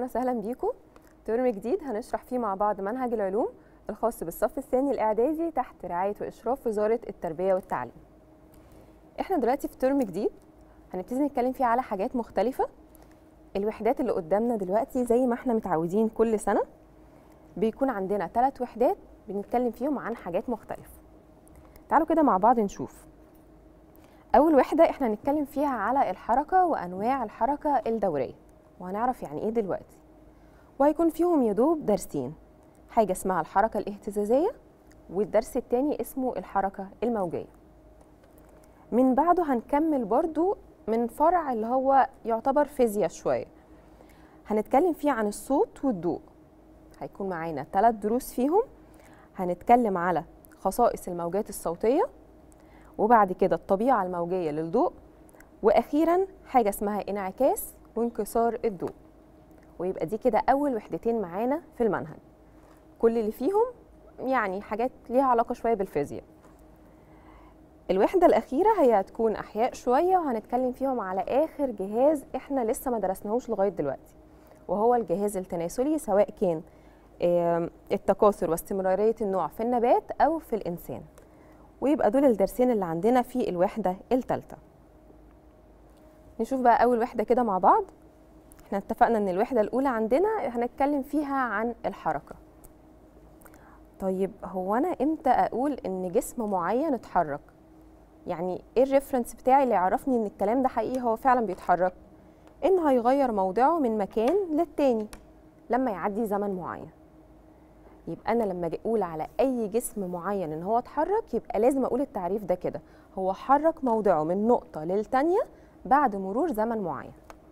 اهلا وسهلا بيكم ترم جديد هنشرح فيه مع بعض منهج العلوم الخاص بالصف الثاني الاعدادي تحت رعايه واشراف وزاره التربيه والتعليم احنا دلوقتي في ترم جديد هنبتدي نتكلم فيه على حاجات مختلفه الوحدات اللي قدامنا دلوقتي زي ما احنا متعودين كل سنه بيكون عندنا ثلاث وحدات بنتكلم فيهم عن حاجات مختلفه تعالوا كده مع بعض نشوف اول وحده احنا هنتكلم فيها على الحركه وانواع الحركه الدوريه وهنعرف يعني ايه دلوقتي وهيكون فيهم يدوب درسين حاجه اسمها الحركه الاهتزازيه والدرس التاني اسمه الحركه الموجيه من بعده هنكمل برضو من فرع اللي هو يعتبر فيزياء شويه هنتكلم فيه عن الصوت والضوء هيكون معانا ثلاث دروس فيهم هنتكلم على خصائص الموجات الصوتيه وبعد كده الطبيعه الموجيه للضوء واخيرا حاجه اسمها انعكاس وانكسار الضوء ويبقى دي كده اول وحدتين معانا في المنهج كل اللي فيهم يعني حاجات ليها علاقه شويه بالفيزياء الوحده الاخيره هي هتكون احياء شويه وهنتكلم فيهم على اخر جهاز احنا لسه ما درسناهوش لغايه دلوقتي وهو الجهاز التناسلي سواء كان التكاثر واستمراريه النوع في النبات او في الانسان ويبقى دول الدرسين اللي عندنا في الوحده الثالثه نشوف بقى اول وحده كده مع بعض احنا اتفقنا ان الوحده الاولى عندنا هنتكلم فيها عن الحركه طيب هو انا امتى اقول ان جسم معين اتحرك يعني ايه الريفرنس بتاعي اللي يعرفني ان الكلام ده حقيقي هو فعلا بيتحرك ان هيغير موضعه من مكان للتاني لما يعدي زمن معين يبقى انا لما اجي اقول على اي جسم معين ان هو اتحرك يبقى لازم اقول التعريف ده كده هو حرك موضعه من نقطه للتانيه بعد مرور زمن معين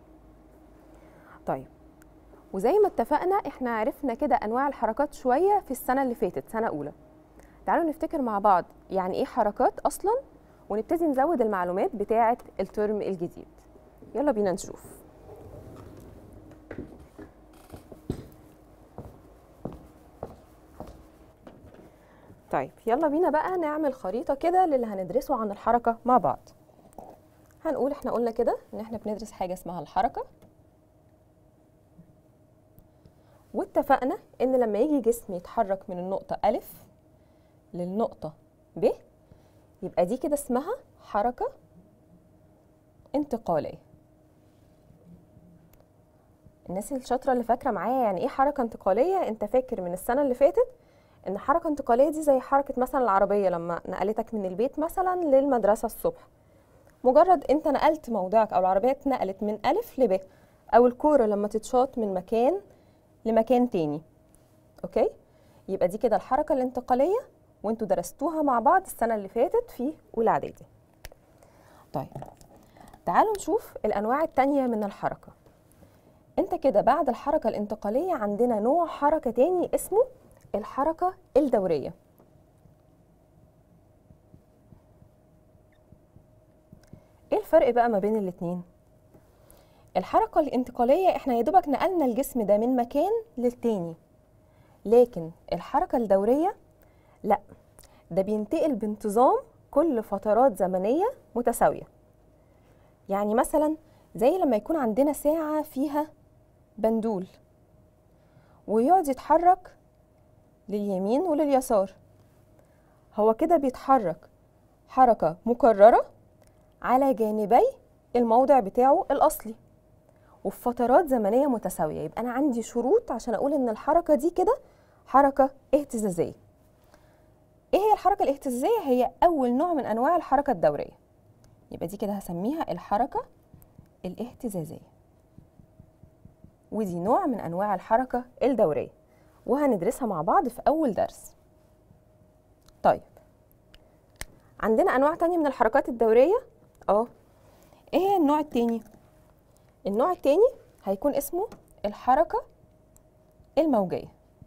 طيب وزي ما اتفقنا احنا عرفنا كده انواع الحركات شويه في السنه اللي فاتت سنه اولى تعالوا نفتكر مع بعض يعني ايه حركات اصلا ونبتدي نزود المعلومات بتاعه الترم الجديد يلا بينا نشوف طيب يلا بينا بقى نعمل خريطه كده للي هندرسه عن الحركه مع بعض هنقول احنا قلنا كده ان احنا بندرس حاجه اسمها الحركه واتفقنا ان لما يجي جسم يتحرك من النقطه ألف للنقطه ب يبقى دي كده اسمها حركه انتقاليه الناس الشاطره اللي فاكره معايا يعني ايه حركه انتقاليه انت فاكر من السنه اللي فاتت ان حركه انتقاليه دي زي حركه مثلا العربيه لما نقلتك من البيت مثلا للمدرسه الصبح مجرد انت نقلت موضعك او العربيه اتنقلت من الف لب او الكوره لما تتشاط من مكان لمكان تاني اوكي يبقى دي كده الحركه الانتقاليه وانتوا درستوها مع بعض السنه اللي فاتت في اولى اعدادي طيب تعالوا نشوف الانواع التانية من الحركه انت كده بعد الحركه الانتقاليه عندنا نوع حركه تاني اسمه الحركه الدوريه ايه الفرق بقى ما بين الاتنين الحركة الانتقالية احنا يدوبك نقلنا الجسم ده من مكان للتاني لكن الحركة الدورية لا ده بينتقل بانتظام كل فترات زمنية متساوية يعني مثلا زي لما يكون عندنا ساعة فيها بندول ويقعد يتحرك لليمين ولليسار هو كده بيتحرك حركة مكررة على جانبي الموضع بتاعه الأصلي وفي فترات زمنية متساوية يبقى أنا عندي شروط عشان أقول إن الحركة دي كده حركة اهتزازية إيه هي الحركة الاهتزازية؟ هي أول نوع من أنواع الحركة الدورية يبقى دي كده هسميها الحركة الاهتزازية ودي نوع من أنواع الحركة الدورية وهندرسها مع بعض في أول درس طيب عندنا أنواع تانية من الحركات الدورية اه ايه هي النوع التاني النوع التاني هيكون اسمه الحركة الموجية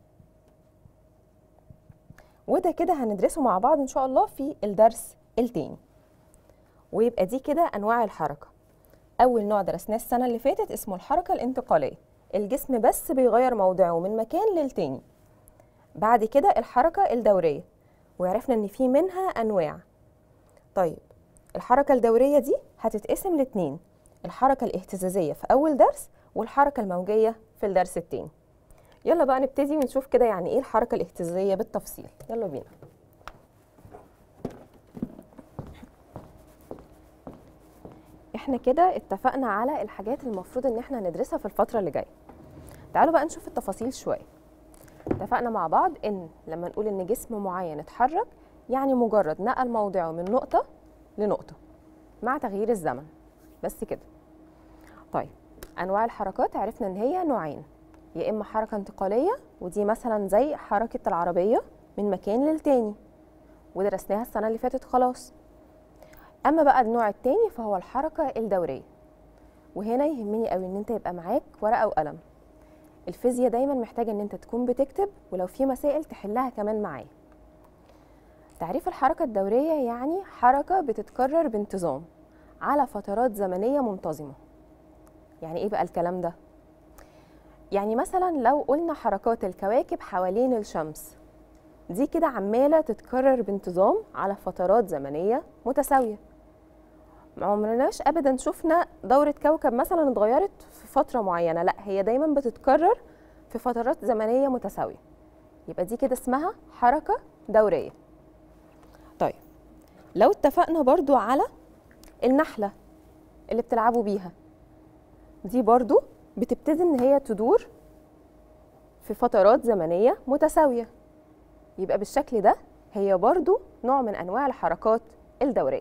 وده كده هندرسه مع بعض ان شاء الله في الدرس التاني ويبقى دي كده انواع الحركة اول نوع درسناه السنة اللي فاتت اسمه الحركة الانتقالية الجسم بس بيغير موضعه من مكان للتاني بعد كده الحركة الدورية وعرفنا ان في منها انواع طيب الحركة الدورية دي هتتقسم لاتنين الحركة الاهتزازية في أول درس والحركة الموجية في الدرس التاني يلا بقى نبتدي ونشوف كده يعني ايه الحركة الاهتزازية بالتفصيل يلا بينا احنا كده اتفقنا على الحاجات المفروض ان احنا ندرسها في الفترة اللي جاية تعالوا بقى نشوف التفاصيل شوية اتفقنا مع بعض ان لما نقول ان جسم معين اتحرك يعني مجرد نقل موضعه من نقطة لنقطة مع تغيير الزمن بس كده طيب انواع الحركات عرفنا ان هي نوعين يا اما حركة انتقالية ودي مثلا زي حركة العربية من مكان للتاني ودرسناها السنة اللي فاتت خلاص اما بقى النوع التاني فهو الحركة الدورية وهنا يهمني قوي ان انت يبقى معاك ورقة وقلم الفيزياء دايما محتاجة ان انت تكون بتكتب ولو في مسائل تحلها كمان معايا تعريف الحركة الدورية يعني حركة بتتكرر بانتظام على فترات زمنية منتظمة يعني ايه بقى الكلام ده يعني مثلا لو قلنا حركات الكواكب حوالين الشمس دي كده عمالة تتكرر بانتظام على فترات زمنية متساوية ما عمرناش ابدا شفنا دورة كوكب مثلا اتغيرت في فترة معينة لا هي دايما بتتكرر في فترات زمنية متساوية يبقى دي كده اسمها حركة دورية طيب لو اتفقنا برضو على النحلة اللي بتلعبوا بيها دي برضو بتبتدي ان هي تدور في فترات زمنية متساوية يبقى بالشكل ده هي برضو نوع من انواع الحركات الدورية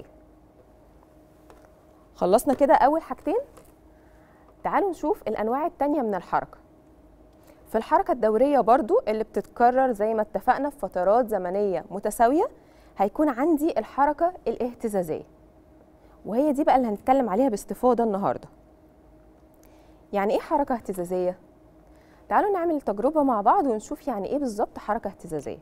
خلصنا كده اول حاجتين تعالوا نشوف الانواع التانية من الحركة في الحركة الدورية برضو اللي بتتكرر زي ما اتفقنا في فترات زمنية متساوية هيكون عندي الحركة الاهتزازية وهي دي بقى اللي هنتكلم عليها باستفاضة النهاردة يعني ايه حركة اهتزازية؟ تعالوا نعمل تجربة مع بعض ونشوف يعني ايه بالظبط حركة اهتزازية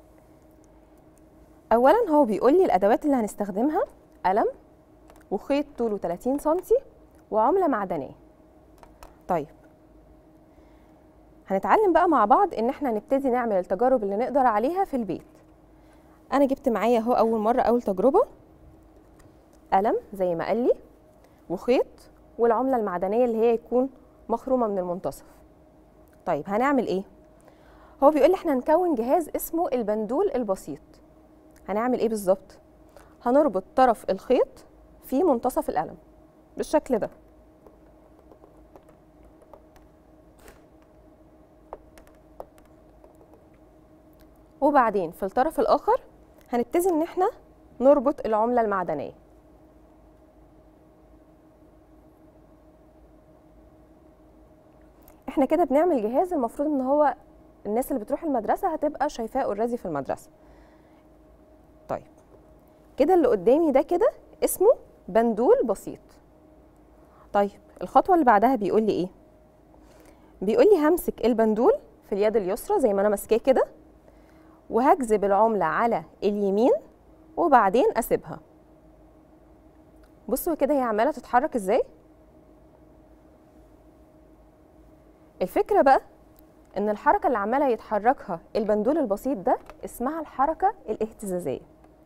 اولا هو بيقول لي الادوات اللي هنستخدمها قلم وخيط طوله 30 سنتي وعملة معدنية طيب هنتعلم بقى مع بعض ان احنا نبتدي نعمل التجارب اللي نقدر عليها في البيت انا جبت معايا اهو اول مرة اول تجربة قلم زي ما قال لي وخيط والعملة المعدنية اللي هي يكون مخرومة من المنتصف طيب هنعمل ايه هو بيقول لي احنا هنكون جهاز اسمه البندول البسيط هنعمل ايه بالظبط هنربط طرف الخيط في منتصف القلم بالشكل ده وبعدين في الطرف الاخر هنبتدي ان احنا نربط العملة المعدنية احنا كده بنعمل جهاز المفروض ان هو الناس اللي بتروح المدرسة هتبقى شايفاه اوريدي في المدرسة طيب كده اللي قدامي ده كده اسمه بندول بسيط طيب الخطوة اللي بعدها بيقول لي ايه بيقول لي همسك البندول في اليد اليسرى زي ما انا ماسكاه كده وهجذب العملة على اليمين وبعدين اسيبها بصوا كده هي عمالة تتحرك ازاي الفكرة بقى ان الحركة اللي عمالة يتحركها البندول البسيط ده اسمها الحركة الاهتزازية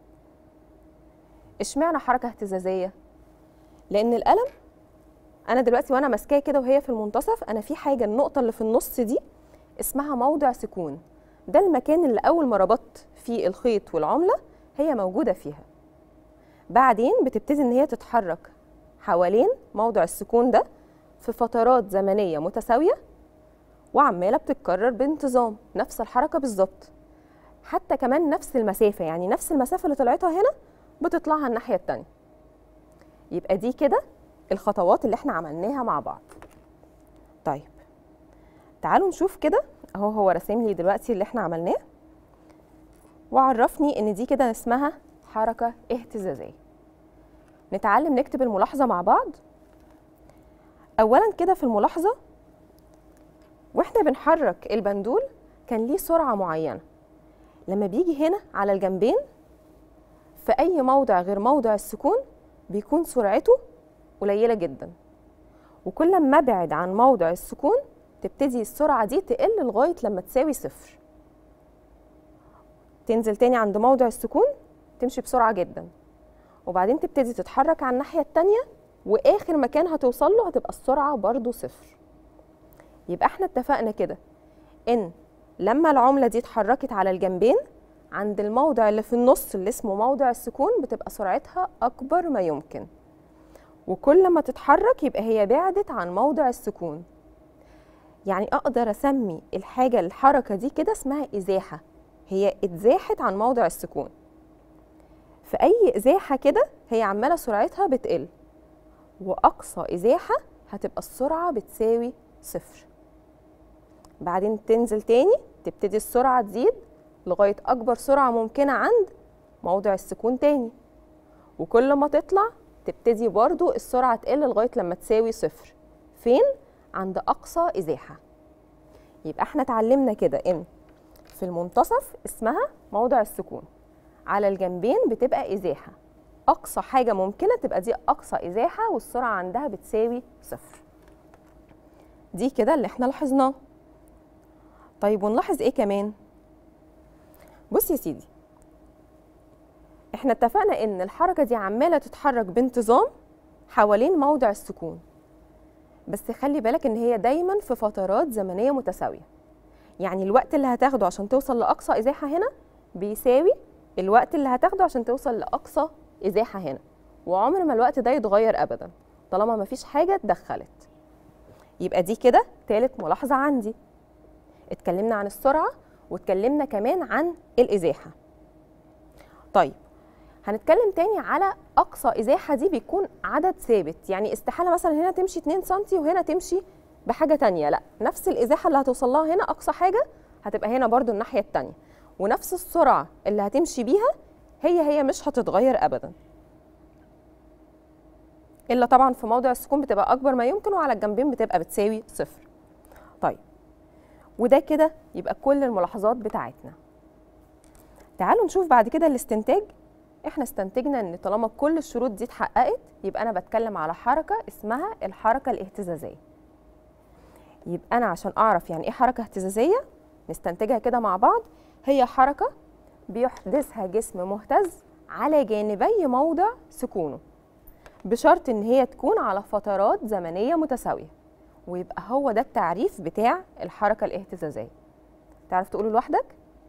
اشمعنى حركة اهتزازية لان القلم انا دلوقتي وانا ماسكاه كده وهي في المنتصف انا في حاجة النقطة اللي في النص دي اسمها موضع سكون ده المكان اللي اول ما ربطت فيه الخيط والعملة هي موجودة فيها بعدين بتبتدي ان هي تتحرك حوالين موضع السكون ده في فترات زمنية متساوية وعمالة بتتكرر بانتظام نفس الحركة بالظبط حتى كمان نفس المسافة يعني نفس المسافة اللي طلعتها هنا بتطلعها الناحية التانية يبقى دي كده الخطوات اللي احنا عملناها مع بعض طيب تعالوا نشوف كده اهو هو راسم لي دلوقتي اللي احنا عملناه وعرفني ان دي كده اسمها حركة اهتزازية نتعلم نكتب الملاحظة مع بعض اولا كده في الملاحظة واحنا بنحرك البندول كان ليه سرعة معينة لما بيجي هنا على الجنبين في أي موضع غير موضع السكون بيكون سرعته قليلة جدا وكل ما ابعد عن موضع السكون تبتدي السرعة دي تقل لغاية لما تساوي صفر تنزل تاني عند موضع السكون تمشي بسرعة جدا وبعدين تبتدي تتحرك على الناحية التانية وآخر مكان هتوصل له هتبقى السرعة برضو صفر يبقى احنا اتفقنا كده ان لما العمله دي اتحركت على الجنبين عند الموضع اللي في النص اللي اسمه موضع السكون بتبقى سرعتها اكبر ما يمكن وكل ما تتحرك يبقى هي بعدت عن موضع السكون يعني اقدر اسمي الحاجه الحركه دي كده اسمها ازاحه هي اتزاحت عن موضع السكون في اي ازاحه كده هي عماله سرعتها بتقل واقصى ازاحه هتبقى السرعه بتساوي صفر بعدين تنزل تاني تبتدي السرعه تزيد لغايه اكبر سرعه ممكنه عند موضع السكون تاني وكل ما تطلع تبتدي برضو السرعه تقل لغايه لما تساوي صفر فين عند اقصى ازاحه يبقى احنا اتعلمنا كده ان في المنتصف اسمها موضع السكون على الجنبين بتبقى ازاحه اقصى حاجه ممكنه تبقى دي اقصى ازاحه والسرعه عندها بتساوي صفر دي كده اللي احنا لاحظناه طيب ونلاحظ ايه كمان بص يا سيدي احنا اتفقنا ان الحركه دي عماله تتحرك بانتظام حوالين موضع السكون بس خلي بالك ان هي دايما في فترات زمنيه متساويه يعني الوقت اللي هتاخده عشان توصل لاقصى ازاحه هنا بيساوي الوقت اللي هتاخده عشان توصل لاقصى ازاحه هنا وعمر ما الوقت ده يتغير ابدا طالما مفيش حاجه اتدخلت يبقى دي كده تالت ملاحظه عندي اتكلمنا عن السرعه واتكلمنا كمان عن الازاحه طيب هنتكلم تاني على اقصى ازاحه دي بيكون عدد ثابت يعني استحاله مثلا هنا تمشي 2 سم وهنا تمشي بحاجه تانية لا نفس الازاحه اللي هتوصل لها هنا اقصى حاجه هتبقى هنا برضو الناحيه التانية ونفس السرعه اللي هتمشي بيها هي هي مش هتتغير ابدا الا طبعا في موضع السكون بتبقى اكبر ما يمكن وعلى الجنبين بتبقى بتساوي صفر طيب وده كده يبقى كل الملاحظات بتاعتنا تعالوا نشوف بعد كده الاستنتاج احنا استنتجنا ان طالما كل الشروط دي اتحققت يبقى انا بتكلم على حركه اسمها الحركه الاهتزازيه يبقى انا عشان اعرف يعني ايه حركه اهتزازيه نستنتجها كده مع بعض هي حركه بيحدثها جسم مهتز على جانبي موضع سكونه بشرط ان هي تكون على فترات زمنيه متساويه ويبقى هو ده التعريف بتاع الحركه الاهتزازيه تعرف تقوله لوحدك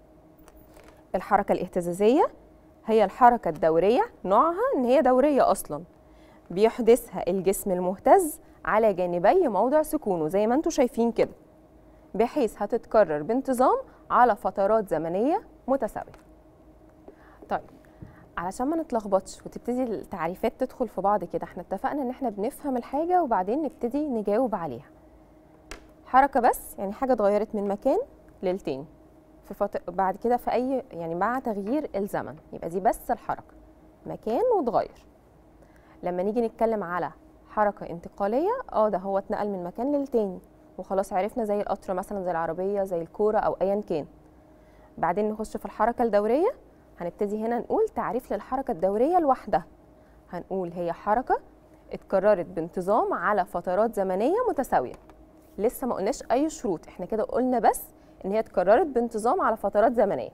الحركه الاهتزازيه هي الحركه الدوريه نوعها ان هي دوريه اصلا بيحدثها الجسم المهتز على جانبي موضع سكونه زي ما انتم شايفين كده بحيث هتتكرر بانتظام على فترات زمنيه متساويه طيب علشان ما نتلخبطش وتبتدي التعريفات تدخل في بعض كده احنا اتفقنا ان احنا بنفهم الحاجه وبعدين نبتدي نجاوب عليها حركه بس يعني حاجه اتغيرت من مكان للتاني في فت... بعد كده في اي يعني مع تغيير الزمن يبقى دي بس الحركه مكان وتغير لما نيجي نتكلم على حركه انتقاليه اه ده هو اتنقل من مكان للتاني وخلاص عرفنا زي القطر مثلا زي العربيه زي الكوره او ايا كان بعدين نخش في الحركه الدوريه هنبتدي هنا نقول تعريف للحركه الدوريه لوحدها هنقول هي حركه اتكررت بانتظام على فترات زمنيه متساويه لسه ما قلناش اي شروط احنا كده قلنا بس ان هي اتكررت بانتظام على فترات زمنيه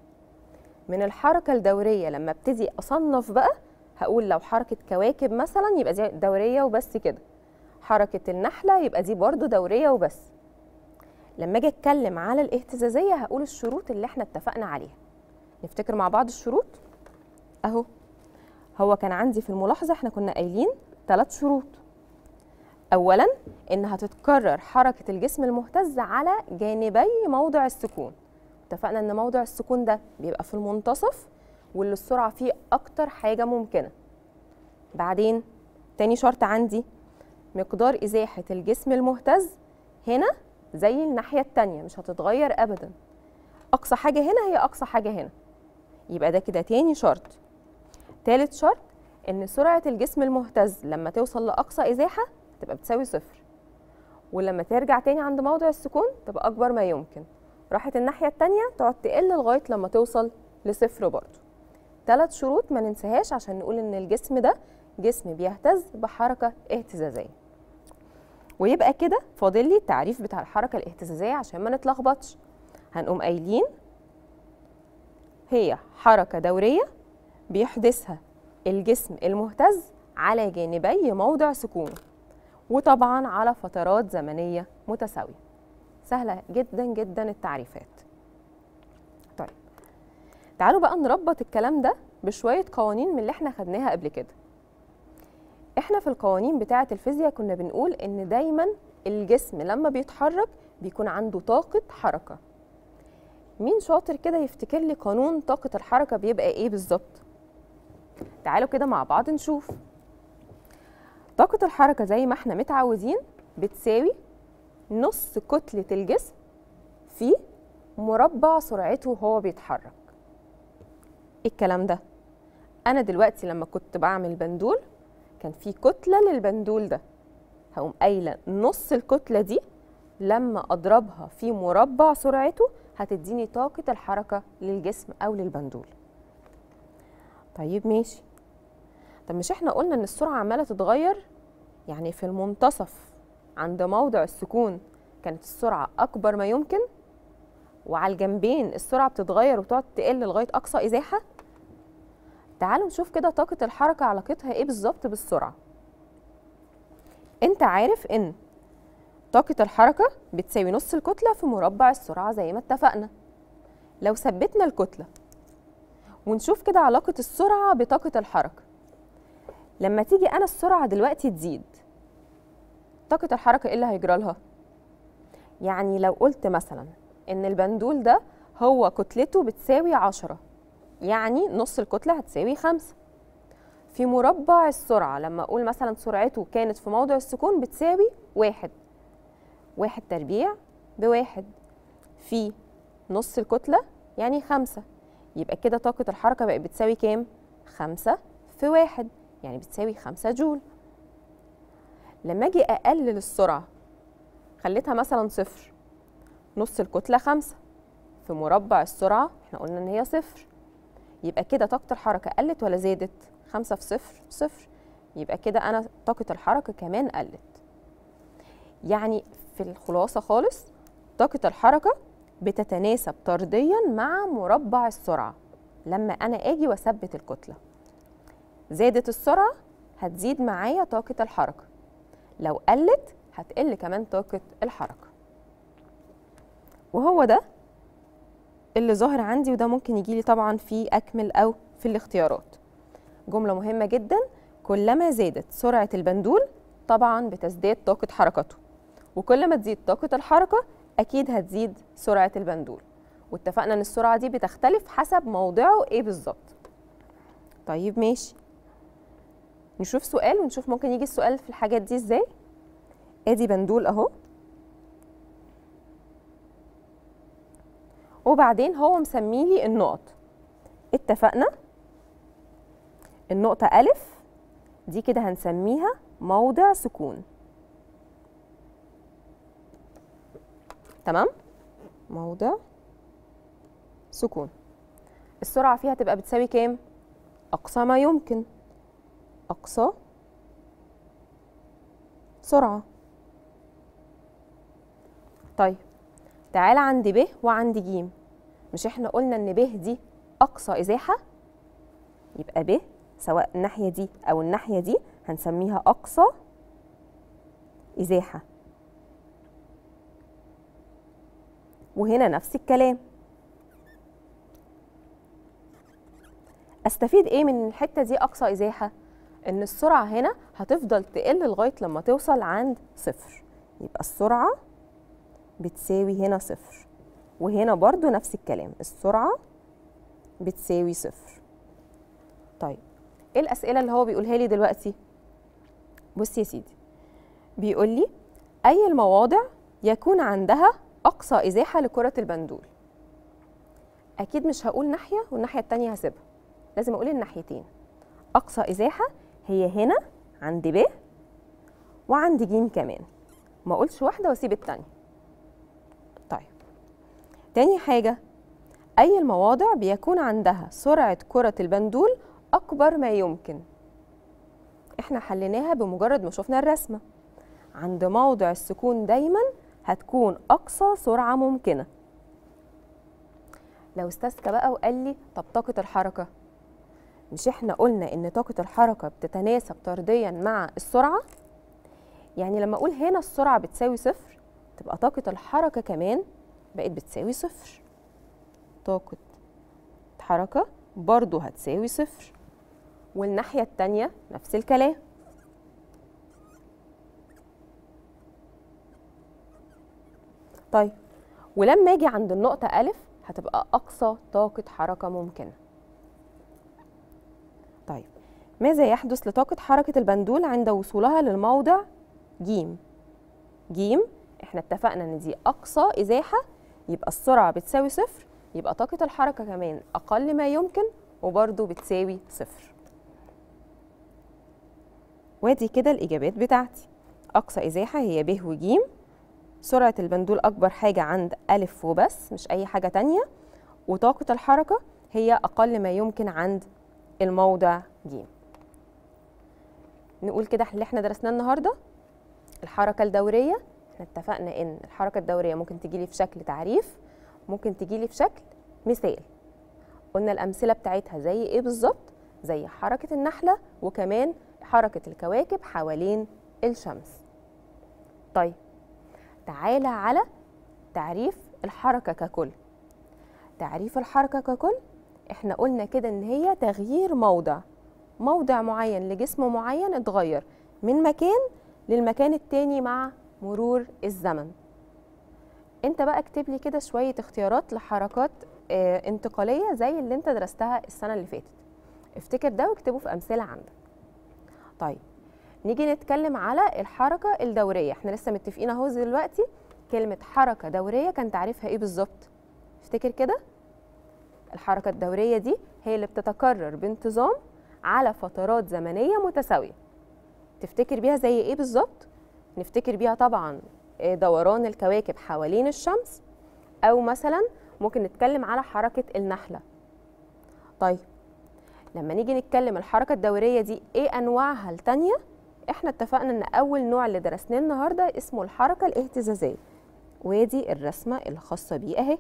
من الحركه الدوريه لما ابتدي اصنف بقى هقول لو حركه كواكب مثلا يبقى دي دوريه وبس كده حركه النحله يبقى دي برضو دوريه وبس لما اجي اتكلم على الاهتزازيه هقول الشروط اللي احنا اتفقنا عليها نفتكر مع بعض الشروط اهو هو كان عندي في الملاحظه احنا كنا قايلين ثلاث شروط اولا انها تتكرر حركه الجسم المهتز على جانبي موضع السكون اتفقنا ان موضع السكون ده بيبقى في المنتصف واللي السرعه فيه اكتر حاجه ممكنه بعدين تاني شرط عندي مقدار ازاحه الجسم المهتز هنا زي الناحيه التانية مش هتتغير ابدا اقصى حاجه هنا هي اقصى حاجه هنا يبقى ده كده تاني شرط تالت شرط ان سرعه الجسم المهتز لما توصل لاقصى ازاحه تبقى بتساوي صفر ولما ترجع تاني عند موضع السكون تبقى اكبر ما يمكن راحت الناحيه التانية تقعد تقل لغايه لما توصل لصفر برضه ثلاث شروط ما ننساهاش عشان نقول ان الجسم ده جسم بيهتز بحركه اهتزازيه ويبقى كده فاضل لي التعريف بتاع الحركه الاهتزازيه عشان ما نتلخبطش هنقوم قايلين هي حركه دوريه بيحدثها الجسم المهتز على جانبي موضع سكونه وطبعا على فترات زمنيه متساويه سهله جدا جدا التعريفات طيب تعالوا بقى نربط الكلام ده بشويه قوانين من اللي احنا خدناها قبل كده احنا في القوانين بتاعه الفيزياء كنا بنقول ان دايما الجسم لما بيتحرك بيكون عنده طاقه حركه مين شاطر كده يفتكر لي قانون طاقه الحركه بيبقى ايه بالظبط تعالوا كده مع بعض نشوف طاقة الحركة زي ما احنا متعودين بتساوي نص كتلة الجسم في مربع سرعته وهو بيتحرك ايه الكلام ده انا دلوقتي لما كنت بعمل بندول كان في كتلة للبندول ده هقوم قايلة نص الكتلة دي لما اضربها في مربع سرعته هتديني طاقة الحركة للجسم او للبندول طيب ماشي طب مش احنا قلنا ان السرعة عمالة تتغير يعني في المنتصف عند موضع السكون كانت السرعة أكبر ما يمكن وعلى الجنبين السرعة بتتغير وتقعد تقل لغاية أقصى إزاحة تعالوا نشوف كده طاقة الحركة علاقتها إيه بالظبط بالسرعة أنت عارف إن طاقة الحركة بتساوي نص الكتلة في مربع السرعة زي ما اتفقنا لو ثبتنا الكتلة ونشوف كده علاقة السرعة بطاقة الحركة لما تيجي أنا السرعة دلوقتي تزيد طاقة الحركة إيه اللي هيجرى لها؟ يعني لو قلت مثلا إن البندول ده هو كتلته بتساوي عشرة يعني نص الكتلة هتساوي خمسة في مربع السرعة لما أقول مثلا سرعته كانت في موضع السكون بتساوي واحد واحد تربيع بواحد في نص الكتلة يعني خمسة يبقى كده طاقة الحركة بقت بتساوي كام؟ خمسة في واحد يعني بتساوي خمسة جول لما أجي أقلل السرعة خليتها مثلا صفر نص الكتلة خمسة في مربع السرعة احنا قلنا إن هي صفر يبقى كده طاقة الحركة قلت ولا زادت؟ خمسة في صفر صفر يبقى كده أنا طاقة الحركة كمان قلت يعني في الخلاصة خالص طاقة الحركة بتتناسب طرديا مع مربع السرعة لما أنا أجي وأثبت الكتلة زادت السرعة هتزيد معايا طاقة الحركة لو قلت هتقل كمان طاقة الحركة وهو ده اللي ظاهر عندي وده ممكن يجيلي طبعا في أكمل أو في الاختيارات جملة مهمة جدا كلما زادت سرعة البندول طبعا بتزداد طاقة حركته وكل ما تزيد طاقة الحركة أكيد هتزيد سرعة البندول واتفقنا إن السرعة دي بتختلف حسب موضعه إيه بالظبط طيب ماشي نشوف سؤال ونشوف ممكن يجي السؤال في الحاجات دي ازاي ادي بندول اهو وبعدين هو مسميلي النقط اتفقنا النقطة ألف دي كده هنسميها موضع سكون تمام موضع سكون السرعة فيها تبقى بتساوي كام؟ أقصى ما يمكن أقصى سرعة طيب تعال عند ب وعند ج مش احنا قلنا ان ب دي أقصى إزاحة يبقى ب سواء الناحية دي أو الناحية دي هنسميها أقصى إزاحة وهنا نفس الكلام استفيد ايه من الحته دي اقصى ازاحه ان السرعه هنا هتفضل تقل لغايه لما توصل عند صفر يبقى السرعه بتساوي هنا صفر وهنا برضو نفس الكلام السرعه بتساوي صفر طيب ايه الاسئله اللي هو بيقولها لي دلوقتي بص يا سيدي بيقول لي اي المواضع يكون عندها اقصى ازاحه لكره البندول اكيد مش هقول ناحيه والناحيه التانية هسيبها لازم اقول الناحيتين اقصى ازاحه هي هنا عند ب وعند ج كمان ما اقولش واحده واسيب التانية طيب تاني حاجه اي المواضع بيكون عندها سرعه كره البندول اكبر ما يمكن احنا حليناها بمجرد ما شفنا الرسمه عند موضع السكون دايما هتكون اقصى سرعه ممكنه لو استسكى بقى وقال لي طب طاقه الحركه مش احنا قلنا ان طاقة الحركة بتتناسب طرديا مع السرعة يعني لما اقول هنا السرعة بتساوي صفر تبقى طاقة الحركة كمان بقت بتساوي صفر طاقة حركة برضو هتساوي صفر والناحية التانية نفس الكلام طيب ولما اجي عند النقطة ألف هتبقى أقصى طاقة حركة ممكنة طيب ماذا يحدث لطاقة حركة البندول عند وصولها للموضع جيم جيم احنا اتفقنا ان دي أقصى إزاحة يبقى السرعة بتساوي صفر يبقى طاقة الحركة كمان أقل ما يمكن وبرضو بتساوي صفر وادي كده الإجابات بتاعتي أقصى إزاحة هي ب وج سرعة البندول أكبر حاجة عند ألف وبس مش أي حاجة تانية وطاقة الحركة هي أقل ما يمكن عند الموضع ج نقول كده اللي احنا درسناه النهاردة الحركة الدورية احنا اتفقنا ان الحركة الدورية ممكن تجيلي في شكل تعريف ممكن تجيلي في شكل مثال قلنا الأمثلة بتاعتها زي ايه بالظبط زي حركة النحلة وكمان حركة الكواكب حوالين الشمس طيب تعالى على تعريف الحركة ككل تعريف الحركة ككل احنا قلنا كده ان هي تغيير موضع موضع معين لجسم معين اتغير من مكان للمكان التاني مع مرور الزمن انت بقى اكتب لي كده شوية اختيارات لحركات اه انتقالية زي اللي انت درستها السنة اللي فاتت افتكر ده واكتبه في أمثلة عندك طيب نيجي نتكلم على الحركة الدورية احنا لسه متفقين اهو دلوقتي كلمة حركة دورية كان تعريفها ايه بالظبط افتكر كده الحركة الدورية دي هي اللي بتتكرر بانتظام على فترات زمنية متساوية تفتكر بيها زي ايه بالظبط نفتكر بيها طبعا دوران الكواكب حوالين الشمس او مثلا ممكن نتكلم على حركة النحلة طيب لما نيجي نتكلم الحركة الدورية دي ايه انواعها التانية احنا اتفقنا ان اول نوع اللي درسناه النهارده اسمه الحركة الاهتزازية وادي الرسمة الخاصة بيه اهي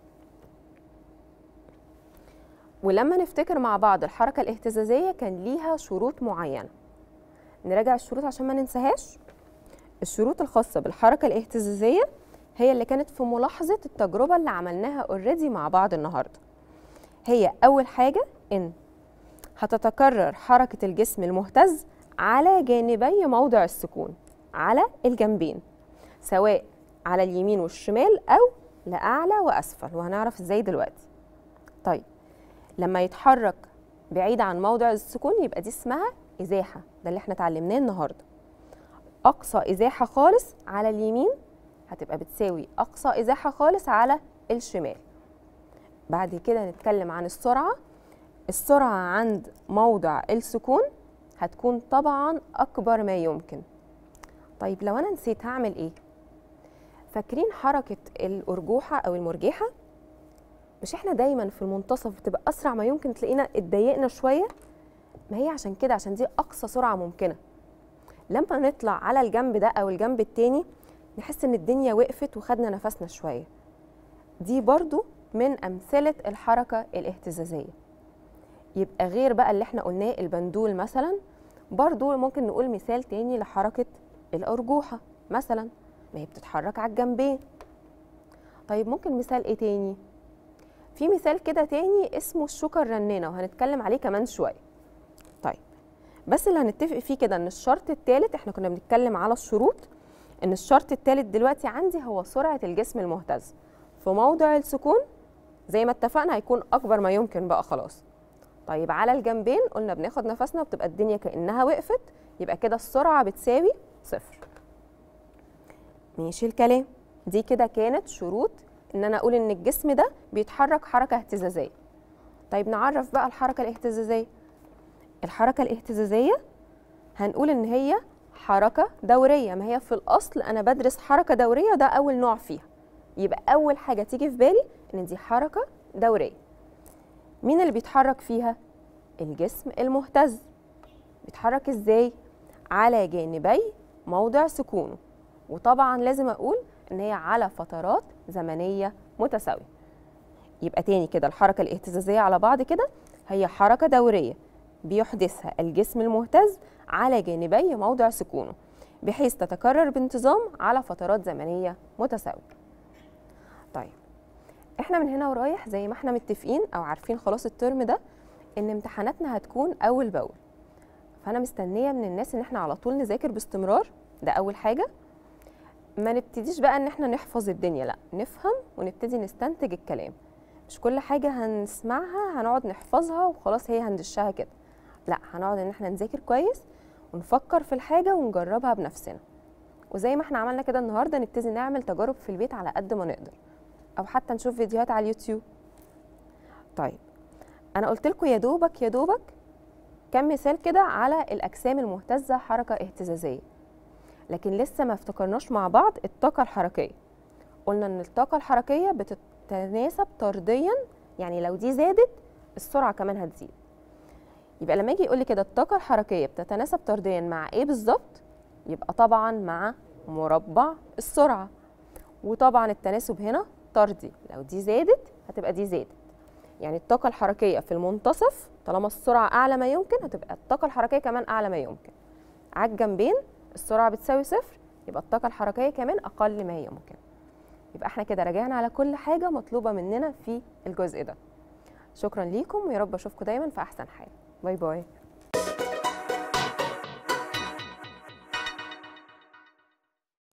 ولما نفتكر مع بعض الحركة الاهتزازية كان ليها شروط معينة نراجع الشروط عشان ما ننساهاش الشروط الخاصة بالحركة الاهتزازية هي اللي كانت في ملاحظة التجربة اللي عملناها اوريدي مع بعض النهاردة هي أول حاجة إن هتتكرر حركة الجسم المهتز على جانبي موضع السكون على الجنبين سواء على اليمين والشمال أو لأعلى وأسفل وهنعرف إزاي دلوقتي طيب لما يتحرك بعيد عن موضع السكون يبقى دي اسمها إزاحة ده اللي احنا اتعلمناه النهارده أقصى إزاحة خالص على اليمين هتبقى بتساوي أقصى إزاحة خالص على الشمال بعد كده نتكلم عن السرعة السرعة عند موضع السكون هتكون طبعا أكبر ما يمكن طيب لو أنا نسيت هعمل إيه؟ فاكرين حركة الأرجوحة أو المرجحة؟ مش احنا دايما في المنتصف بتبقى أسرع ما يمكن تلاقينا اتضايقنا شوية؟ ما هي عشان كده عشان دي أقصى سرعة ممكنة لما نطلع على الجنب ده أو الجنب التاني نحس إن الدنيا وقفت وخدنا نفسنا شوية دي برضو من أمثلة الحركة الاهتزازية يبقى غير بقى اللي احنا قلناه البندول مثلا برضو ممكن نقول مثال تاني لحركة الأرجوحة مثلا ما هي بتتحرك على الجنبين طيب ممكن مثال ايه تاني في مثال كده تاني اسمه الشوكة الرنانة وهنتكلم عليه كمان شوية طيب بس اللي هنتفق فيه كده ان الشرط الثالث احنا كنا بنتكلم على الشروط ان الشرط الثالث دلوقتي عندي هو سرعة الجسم المهتز في موضع السكون زي ما اتفقنا هيكون اكبر ما يمكن بقى خلاص طيب على الجنبين قلنا بناخد نفسنا وبتبقى الدنيا كانها وقفت يبقى كده السرعه بتساوي صفر ماشي الكلام دي كده كانت شروط ان انا اقول ان الجسم ده بيتحرك حركه اهتزازيه طيب نعرف بقى الحركه الاهتزازيه الحركه الاهتزازيه هنقول ان هي حركه دوريه ما هي في الاصل انا بدرس حركه دوريه ده اول نوع فيها يبقى اول حاجه تيجي في بالي ان دي حركه دوريه مين اللي بيتحرك فيها الجسم المهتز بيتحرك ازاي على جانبي موضع سكونه وطبعا لازم اقول ان هي على فترات زمنيه متساويه يبقى تاني كده الحركه الاهتزازيه على بعض كده هي حركه دوريه بيحدثها الجسم المهتز على جانبي موضع سكونه بحيث تتكرر بانتظام على فترات زمنية متساوية طيب احنا من هنا ورايح زي ما احنا متفقين او عارفين خلاص الترم ده ان امتحاناتنا هتكون اول باول فانا مستنيه من الناس ان احنا على طول نذاكر باستمرار ده اول حاجه ما نبتديش بقى ان احنا نحفظ الدنيا لا نفهم ونبتدي نستنتج الكلام مش كل حاجه هنسمعها هنقعد نحفظها وخلاص هي هندشها كده لا هنقعد ان احنا نذاكر كويس ونفكر في الحاجه ونجربها بنفسنا وزي ما احنا عملنا كده النهارده نبتدي نعمل تجارب في البيت على قد ما نقدر او حتى نشوف فيديوهات على اليوتيوب طيب انا قلت لكم يا دوبك يا دوبك كم مثال كده على الاجسام المهتزه حركه اهتزازيه لكن لسه ما افتكرناش مع بعض الطاقه الحركيه قلنا ان الطاقه الحركيه بتتناسب طرديا يعني لو دي زادت السرعه كمان هتزيد يبقى لما يجي يقول لي كده الطاقه الحركيه بتتناسب طرديا مع ايه بالظبط يبقى طبعا مع مربع السرعه وطبعا التناسب هنا طردي لو دي زادت هتبقى دي زادت يعني الطاقة الحركية في المنتصف طالما السرعة أعلى ما يمكن هتبقى الطاقة الحركية كمان أعلى ما يمكن على الجنبين السرعة بتساوي صفر يبقى الطاقة الحركية كمان أقل ما يمكن يبقى احنا كده راجعنا على كل حاجة مطلوبة مننا في الجزء ده شكرا ليكم ويا رب أشوفكم دايما في أحسن حال باي باي